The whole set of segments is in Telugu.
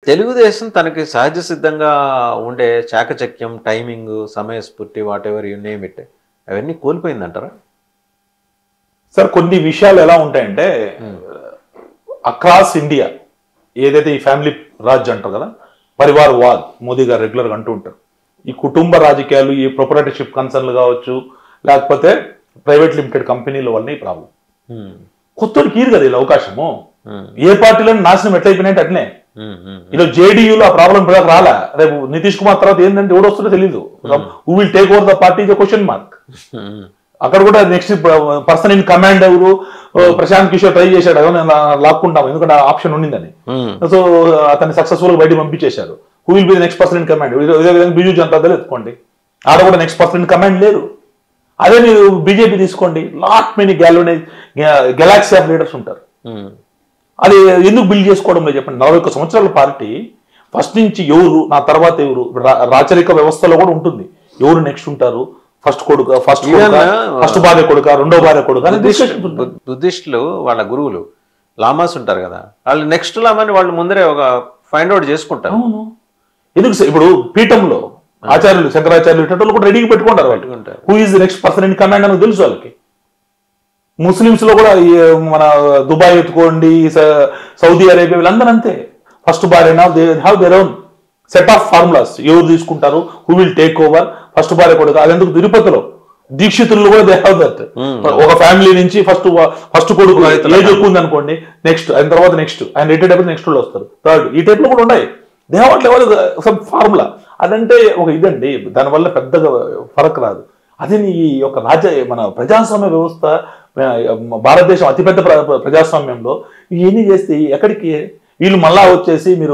తెలుగుదేశం తనకి సహజ సిద్ధంగా ఉండే చాకచక్యం టైమింగ్ సమయస్ఫూర్తి whatever you name it అవన్నీ కోల్పోయిందంటారా సార్ కొన్ని విషయాలు ఎలా ఉంటాయంటే అక్రాస్ ఇండియా ఏదైతే ఈ ఫ్యామిలీ రాజ్ అంటారు కదా పరివార్ వాద్ మోదీ గారు రెగ్యులర్గా అంటూ ఉంటారు ఈ కుటుంబ రాజకీయాలు ఈ ప్రొపరేటర్షిప్ కన్సర్న్లు కావచ్చు లేకపోతే ప్రైవేట్ లిమిటెడ్ కంపెనీల వల్ల ఈ ప్రాబ్లం Hmm. కొత్తోడికి ఈరు కదా ఇలా అవకాశము Hmm. ఏ పార్టీలో నాశనం ఎట్లయిపోయినట్టు అట్నే Hmm. Hmm. ఈరోజు జేడీయూలో ఆ ప్రాబ్లం ఇప్పుడు దాకా రాలా రేపు నితీష్ కుమార్ తర్వాత ఏంటంటే ఎవడు వస్తుందో తెలియదు who will take over the party is question mark Hmm. అక్కడ కూడా నెక్స్ట్ పర్సన్ ఇన్ కమాండ్ ఎవరు ఓ, ప్రశాంత్ కిషోర్ ట్రై చేశాడు అదో నేను లాక్కుంటాం ఎందుకంటే ఆప్షన్ ఉండిందని Hmm. సో అతన్ని సక్సెస్ఫుల్ గా బయటకు పంపించేశారు who will be next person in command ఇదే విధంగా బిజు జనతా దళ్ ఎత్తుకోండి ఆడ కూడా నెక్స్ట్ పర్సన్ ఇన్ కమాండ్ లేరు అదే మీరు బీజేపీ తీసుకోండి లాట్ మెనీ గ్యాలోనైజ్ గెలాక్సీ ఆఫ్ లీడర్స్ ఉంటారు Hmm. అది ఎందుకు బిల్డ్ చేసుకోవడం లేదు చెప్పండి నలభై ఒక్క సంవత్సరాల పార్టీ ఫస్ట్ నుంచి ఎవరు నా తర్వాత ఎవరు రా- రాచరిక వ్యవస్థలో కూడా ఉంటుంది ఎవరు నెక్స్ట్ ఉంటారు ఫస్ట్ కొడుక ఫస్ట్ Even, ఫస్ట్ భార్య కొడుక రెండో భార్య కొడుక అని బుద్ధిస్ట్ discussion ఉంటుంది. బుద్- బుద్ధిస్టులు వాళ్ళ గురువులు లామాస్ ఉంటారు కదా వాళ్ళు నెక్స్ట్ లామాని వాళ్ళు ముందరే ఒక ఫైండ్ అవుట్ చేసుకుంటారు అవును ఎందుకు సార్ ఇప్పుడు పీఠంలో ఆచార్యులు శంకరాచార్యులు ఇటువంటి కూడా రెడీగా పెట్టుకుంటారు వాళ్ళు పెట్టుకుంటారు. Who is next person in command అని తెలుసు వాళ్ళకి ముస్లిమ్స్ లో కూడా ఈ మన దుబాయ్ ఎత్తుకోండి స- సౌదీ అరేబియా వీళ్ళందరూ అంతే ఫస్ట్ భార్య they have their own set of formulas ఎవరు తీసుకుంటారు who will take over first భార్య కొడుకు అది ఎందుకు తిరుపతిలో దీక్షితులు కూడా దే హ్యావ్ దట్ ఒక ఫ్యామిలీ నుంచి ఫస్ట్ ఫస్ట్ కొడుకు ఏజ్ ఎక్కువ ఉంది అనుకోండి నెక్స్ట్ ఆయన తర్వాత నెక్స్ట్ ఆయన రిటైర్డ్ అయిపోతే నెక్స్ట్ వాళ్ళు వస్తారు థర్డ్ ఈ టైప్ లో కూడా ఉన్నాయి they have level some formula అదంటే ఒక ఇదండి దానివల్ల పెద్దగా ఫరక్ రాదు అదే ఈ యొక్క రాజ్య మన ప్రజాస్వామ్య వ్యవస్థ ఆ, భారతదేశం అతిపెద్ద ప్ర- ప్రజాస్వామ్యంలో ఇవన్నీ చేస్తే ఎక్కడికి వీళ్ళు మళ్ళా వచ్చేసి మీరు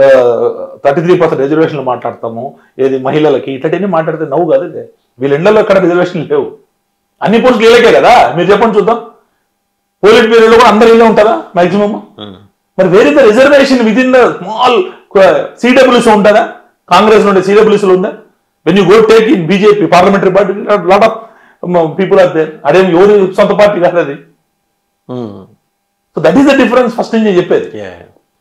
థర్టీ త్రీ పర్సెంట్ రిజర్వేషన్లు మాట్లాడతాము ఏది మహిళలకి ఇట్లాంటివన్నీ మాట్లాడితే నవ్వు కాదు ఇది వీళ్ళ ఇళ్లలో ఎక్కడ రిజర్వేషన్లు లేవు అన్ని పోస్టులు వీళ్ళకే కదా మీరు చెప్పండి చూద్దాం పోలిట్ బ్యూరోలో కూడా అందరు ఇల్లే ఉంటారా మాక్సిమం Hmm. మరి where is the reservation within the small సిడబ్ల్యూస్ ఉంటుందా కాంగ్రెస్ నుండి సిడబ్ల్యూస్ ఉందా when you go take in BJP parliamentary party lot of people are there అదేం ఎవరి సొంత పార్టీ కాదు అది Hmm. So that is the difference first నేను చెప్పేది Yeah.